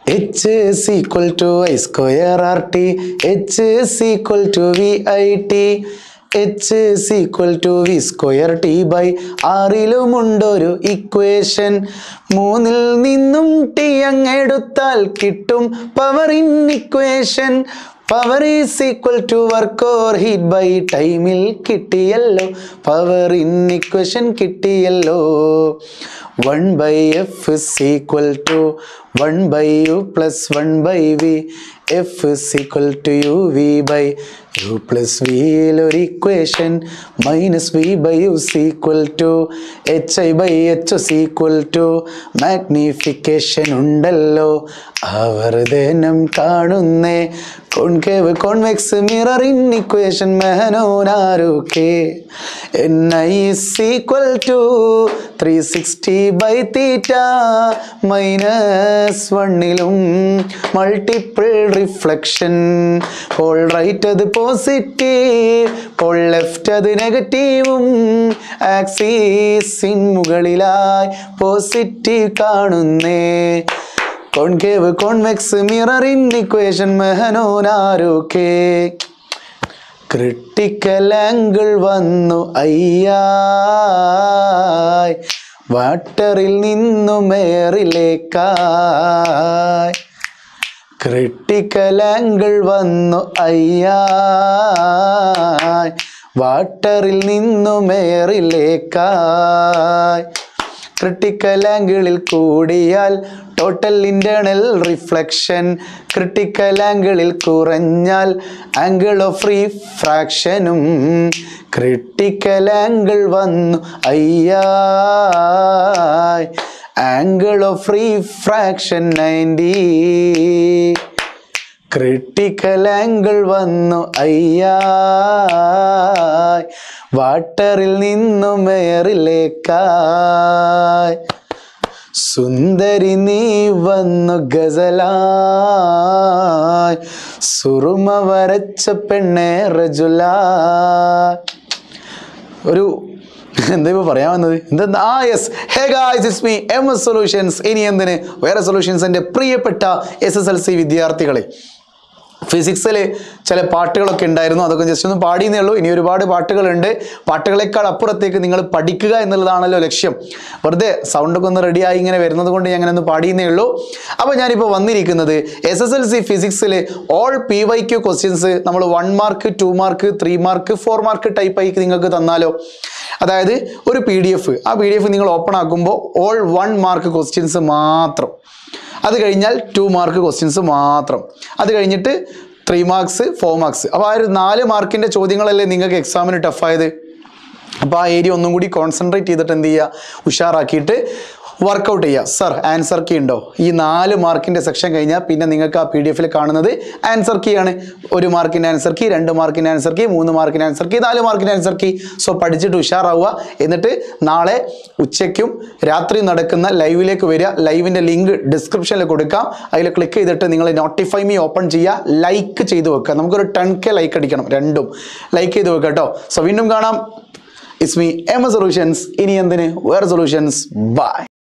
H is equal to I square R T H is equal to V I T H is equal to V square T by ആറിലുമുണ്ടൊരു equation മൂന്നിൽ നിന്നും T അങ്ങെടുത്താൽ കിട്ടും power in equation power is equal to work or heat by ടൈമിൽ കിട്ടിയല്ലോ power in equation കിട്ടിയല്ലോ one by F is equal to one by U plus one by V F is equal to U V by U plus വിയിലൊരു equation minus V by U equal to H I by H S equal to magnification ഉണ്ടല്ലോ ആവർധനം കാണുന്നേ concave convex mirror in equation മെഹനോനാരുക്കെ N I is equal to three sixty by theta minus വണ്ണിലും multiple reflection pole right അത് positive pole left അത് നെഗറ്റീവും ആക്സീസിൻ മുകളിലായി പോസിറ്റീവ് കാണുന്നേ concave convex mirror in equation മെഹനോനാരുക്കെ ക്രിട്ടിക്കൽ ആംഗിൾ വന്നു അയ്യായ് വാട്ടറിൽ നിന്നും എയറിലേക്കായ് ക്രിട്ടിക്കൽ ആംഗിൾ വന്നു അയ്യായ് വാട്ടറിൽ നിന്നും എയറിലേക്കായ് ക്രിട്ടിക്കൽ ആംഗിളിൽ കൂടിയാൽ ടോട്ടൽ ഇന്റേണൽ റിഫ്ലക്ഷൻ ക്രിട്ടിക്കൽ ആംഗിളിൽ കുറഞ്ഞാൽ ആംഗിൾ ഓഫ് റീഫ്രാക്ഷനും ക്രിട്ടിക്കൽ ആംഗിൾ വന്നു അയ്യായ് angle of refraction ninety critical angle വന്നു അയ്യായ് വാട്ടറിൽ നിന്നും എയറിലേക്കായ് സുന്ദരി നീ വന്നു ഗസലായ് സുറുമ വരച്ച പെണ്ണെ റജുലായ് ഒരു എന്താ ഇപ്പോൾ പറയാൻ വന്നത് എന്താ ആ yes hey guys it's me M S solutions ഇനി എന്തിന് വേറെ സൊല്യൂഷൻസിൻ്റെ പ്രിയപ്പെട്ട എസ് എസ് എൽ സി വിദ്യാർത്ഥികളെ ഫിസിക്സിൽ ചില പാട്ടുകളൊക്കെ ഉണ്ടായിരുന്നു അതൊക്കെ ജസ്റ്റ് ഒന്ന് പാടിയെന്നേ ഉള്ളൂ ഇനി ഒരുപാട് പാട്ടുകളുണ്ട് പാട്ടുകളെക്കാൾ അപ്പുറത്തേക്ക് നിങ്ങൾ പഠിക്കുക എന്നുള്ളതാണല്ലോ ലക്ഷ്യം വെറുതെ സൗണ്ടൊക്കെ ഒന്ന് റെഡിയായി ഇങ്ങനെ വരുന്നത് കൊണ്ട് ഞാൻ അങ്ങനെ ഒന്ന് പാടിയെന്നേ ഉള്ളൂ അപ്പോൾ ഞാനിപ്പോൾ വന്നിരിക്കുന്നത് എസ് എസ് എൽ സി ഫിസിക്സിൽ all P Y Q questions നമ്മൾ one mark two mark three mark four mark type ആയി നിങ്ങൾക്ക് തന്നാലോ അതായത് ഒരു പി ഡി എഫ് ആ പി ഡി എഫ് നിങ്ങൾ ഓപ്പൺ ആക്കുമ്പോൾ ഓൾ വൺ മാർക്ക് ക്വസ്റ്റ്യൻസ് മാത്രം അത് കഴിഞ്ഞാൽ ടു മാർക്ക് ക്വസ്റ്റ്യൻസ് മാത്രം അത് കഴിഞ്ഞിട്ട് ത്രീ മാർക്സ് ഫോർ മാർക്സ് അപ്പോൾ ആ ഒരു നാല് മാർക്കിൻ്റെ ചോദ്യങ്ങളല്ലേ നിങ്ങൾക്ക് എക്സാമിന് ടഫായത് അപ്പോൾ ആ ഏരിയ ഒന്നും കൂടി കോൺസെൻട്രേറ്റ് ചെയ്തിട്ട് എന്ത് ചെയ്യുക ഉഷാറാക്കിയിട്ട് വർക്കൗട്ട് ചെയ്യുക സർ ആൻസർ കീ ഉണ്ടോ ഈ നാല് മാർക്കിൻ്റെ സെക്ഷൻ കഴിഞ്ഞാൽ പിന്നെ നിങ്ങൾക്ക് ആ പി ഡി എഫിൽ കാണുന്നത് ആൻസർ കീ ആണ് ഒരു മാർക്കിൻ്റെ ആൻസർ കീ രണ്ട് മാർക്കിൻ്റെ ആൻസർ കീ മൂന്ന് മാർക്കിൻ്റെ ആൻസർ കീ നാല് മാർക്കിൻ്റെ ആൻസർ കീ സോ പഠിച്ചിട്ട് ഉഷാറാവുക എന്നിട്ട് നാളെ ഉച്ചയ്ക്കും രാത്രിയും നടക്കുന്ന ലൈവിലേക്ക് വരിക ലൈവിൻ്റെ ലിങ്ക് ഡിസ്ക്രിപ്ഷനിൽ കൊടുക്കാം അതിൽ ക്ലിക്ക് ചെയ്തിട്ട് നിങ്ങൾ നോട്ടിഫൈ മീ ഓപ്പൺ ചെയ്യുക ലൈക്ക് ചെയ്ത് വെക്കുക നമുക്കൊരു ടെൻ കെ ലൈക്ക് അടിക്കണം രണ്ടും ലൈക്ക് ചെയ്ത് വെക്കുക കേട്ടോ സോ വീണ്ടും കാണാം ഇറ്റ്സ് മീ എം സൊല്യൂഷൻസ് ഇനി എന്തിന് വേറെ സൊല്യൂഷൻസ് ബൈ